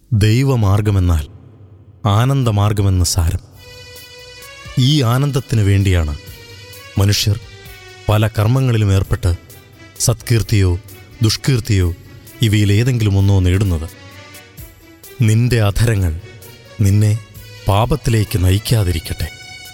ദൈവമാർഗമെന്നാൽ ആനന്ദമാർഗമെന്ന് സാരം ഈ ആനന്ദത്തിനു വേണ്ടിയാണ് മനുഷ്യർ പല കർമ്മങ്ങളിലും ഏർപ്പെട്ട് സത്കീർത്തിയോ ദുഷ്കീർത്തിയോ ഇവയിലേതെങ്കിലും ഒന്നോ നേടുന്നത് നിന്റെ അധരങ്ങൾ നിന്നെ പാപത്തിലേക്ക് നയിക്കാതിരിക്കട്ടെ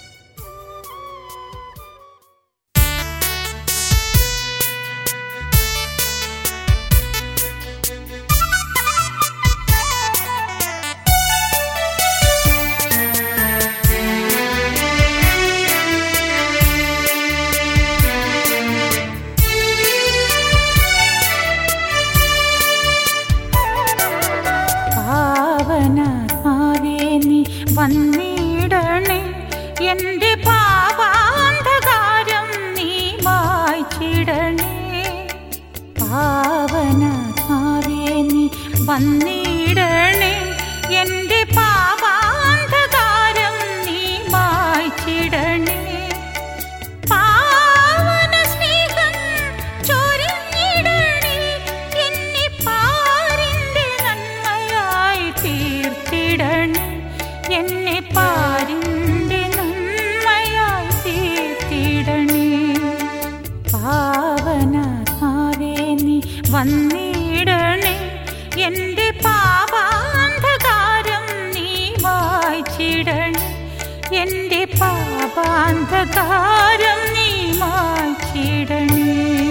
പാവനാത്മാവേ നീ വന്നിടണേ എന്റെ പാപാന്ധകാരം നീ മായ്ച്ചിടണേ പാവനാത്മാവേ നീ വന്നിടണേ എന്റെ പാപാന്ധകാരം നീ മായ്ച്ചിടണേ പാവന സ്നേഹം ചൊരിഞ്ഞിടണേ എന്നെ പാരിന്റെ നന്മയായി തീർത്തിടണേ എന്നെ പാരിന്റെ നന്മയായി തീർത്തിടണേ പാവനാത്മാവേ നീ വന്നിടണേ എന്റെ പാപാന്ധകാരം നീ വായിച്ചിടണേ എന്റെ പാപാന്ധകാരം നീ മായ്ച്ചിടണേ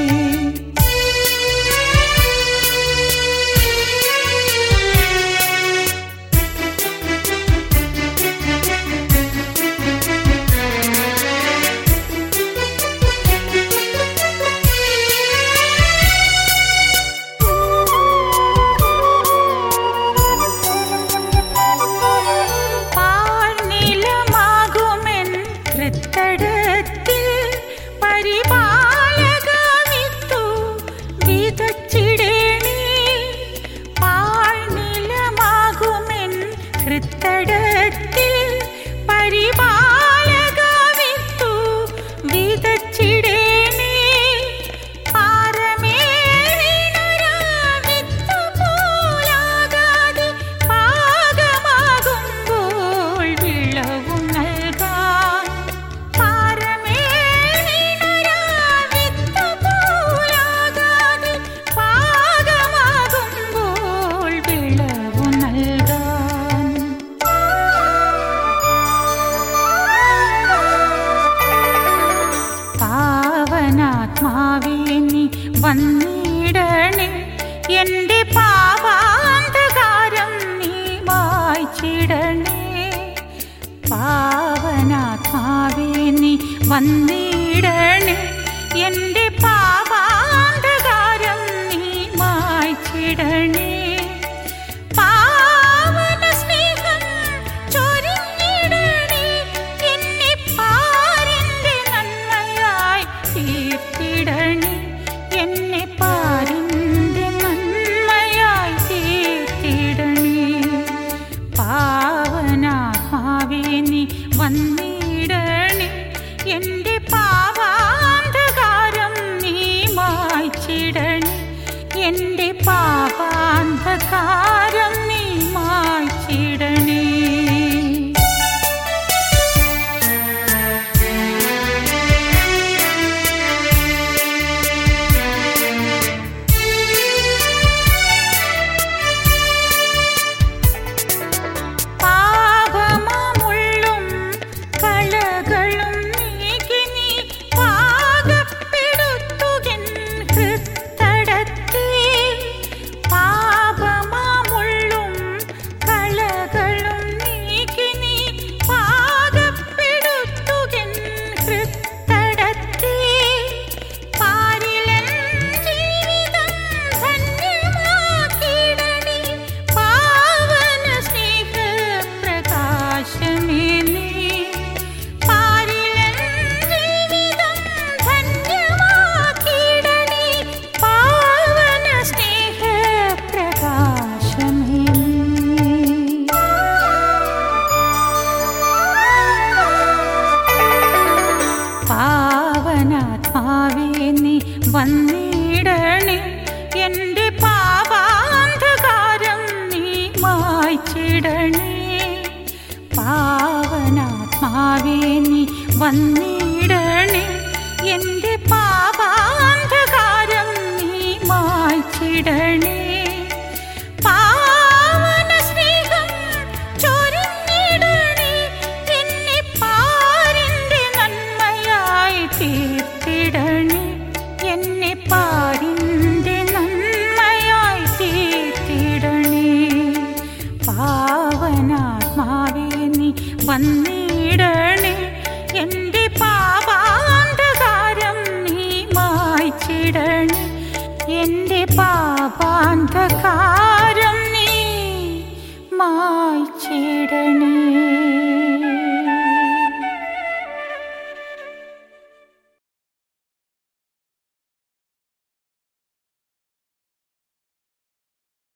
പാഴ്നിലമാകുമെൻ തൃത്തടത്തിൽ പരിപാലകമിത്തു വിതച്ചിടേണേ പാഴ്നിലമാകുമെൻ തൃത്തടത്തിൽ പരിപാലകമിത്തു വിതച്ചിടേണേ പാറമേറിനൊരാവിത്തു പോലാകാതെ പാകമാകുമ്പോൾ വിളവു നൽകാൻ പാറമേറിനൊരാവിത്തു പോലാകാതെ പാകമാകുമ്പോൾ വിളവു നൽകാൻ പാവനാത്മാവേ നീ വന്നിടണേ എന്റെ പാപാന്തകാരം നീ വായിച്ചിടണേ പാവനാത്മാവേ നീ വന്നിടണേ എന്റെ പാപാന്തകാരം നീ വായിച്ചിടണേ പാവന സ്നേഹം ചൊരിഞ്ഞിടണേ എന്നെ പാരിന്റെ നന്മയായി തീർത്തിടണേ എന്നെ പാരിന്റെ നന്മയായി തീർത്തിടണേ പാവനാത്മാവേ നീ വന്നിടണേ എന്റെ പാ മായ്ച്ചിടണേ പാവനാത്മാവേ നീ വന്നിടണേ എൻ്റെ പാപാന്ധകാരം നീ മായ്ച്ചിടണേ